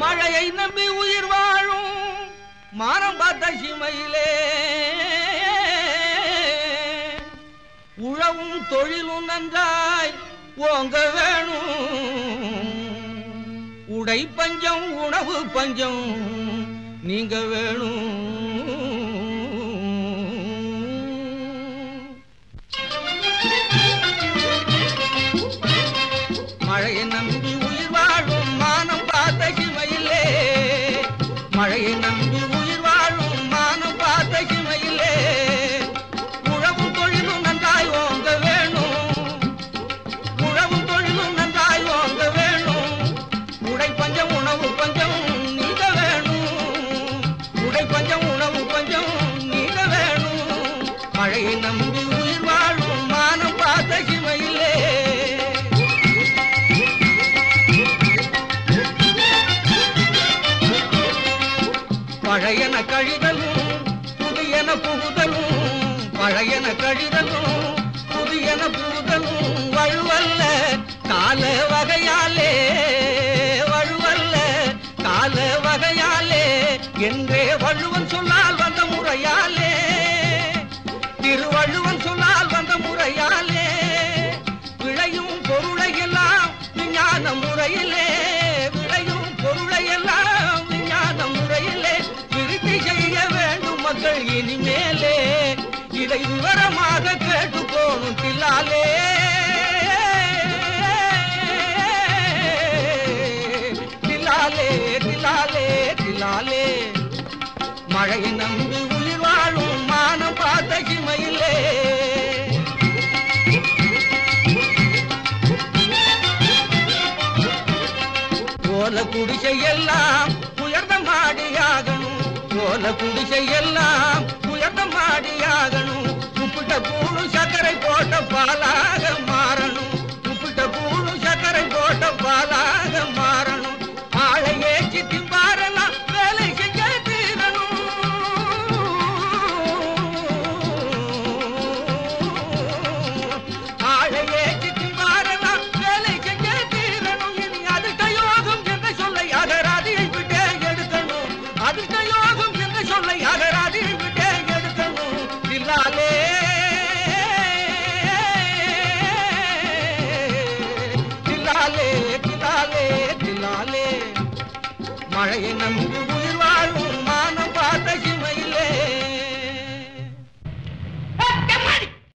மழையை நம்பி உயிர் வாழும் மானம் பார்த்த சிமையிலே உழவும் தொழிலும் நன்றாய் ஓங்க வேணும் உடை பஞ்சம் உணவு பஞ்சம் நீங்க வேணும் மழையை நம்பி உயிர் வாழும் மானம் பார்த்த சிமையிலே மழையை நம்பி உயிர் வாழும் மானம் பார்த்த சிமையிலே உழவும் தொழிலும் நன்றாய் ஓங்க வேணும் உழவும் தொழிலும் நன்றாய் ஓங்க வேணும் உடை பஞ்சம் உணவு பஞ்சம் நீங்க வேணும் உடை பஞ்சம் உணவு பஞ்சம் நீங்க வேணும் மழையை நம்பி உயிர் வாழும் மானம் பார்த்த சிமையிலே பழையன கழிதலும் புதியன புகுதலும் பழையன கழிதலும் புதியன புகுதலும் வழுவல்ல கால வகையாலே வழுவல்ல கால வகையாலே என்றே வள்ளுவன் சொன்னால் வந்த முறையாலே திருவள்ளுவன் சொன்னால் வந்த முறையாலே விளையும் பொருளை எல்லாம் விஞ்ஞான முறையிலே விளையும் பொருளை எல்லாம் விஞ்ஞான முறையிலே விருத்தி செய்ய வேண்டும் மக்கள் இனிமேலே இதை விவரமாக கேட்டுக்கோணும் தில்லாலே தில்லாலே தில்லாலே தில்லாலே மழையை நம்பி உயிர் வாழும் மானம் பார்த்த கிமையிலே ஓல குடிசை எல்லாம் உயர்ந்த மாடியாகணும் ஓல குடிசை எல்லாம் உயர்ந்த மாடியாகணும் உப்பிட்ட கூழு சர்க்கரை போட்ட பாலாக மாறணும் உப்பிட்ட கூழு சர்க்கரை போட்ட பாலாக மாறணும் ஆளை ஏற்றி திம்பாரெல்லாம் வேலை செஞ்ச தீரணும் ஆளை ஏற்றி திம்பாரெல்லாம் வேலை செஞ்ச தீரணும் இனி அதிர்ஷ்ட யோகம் என்ற சொல்லை அகராதியை விட்டே எடுக்கணும் அதிர்ஷ்ட யோகம் என்ற சொல்லை அகராதியை விட்டே எடுக்கணும் தில்லாலே தில்லாலே தில்லாலே தில்லாலே மழையை நம்பி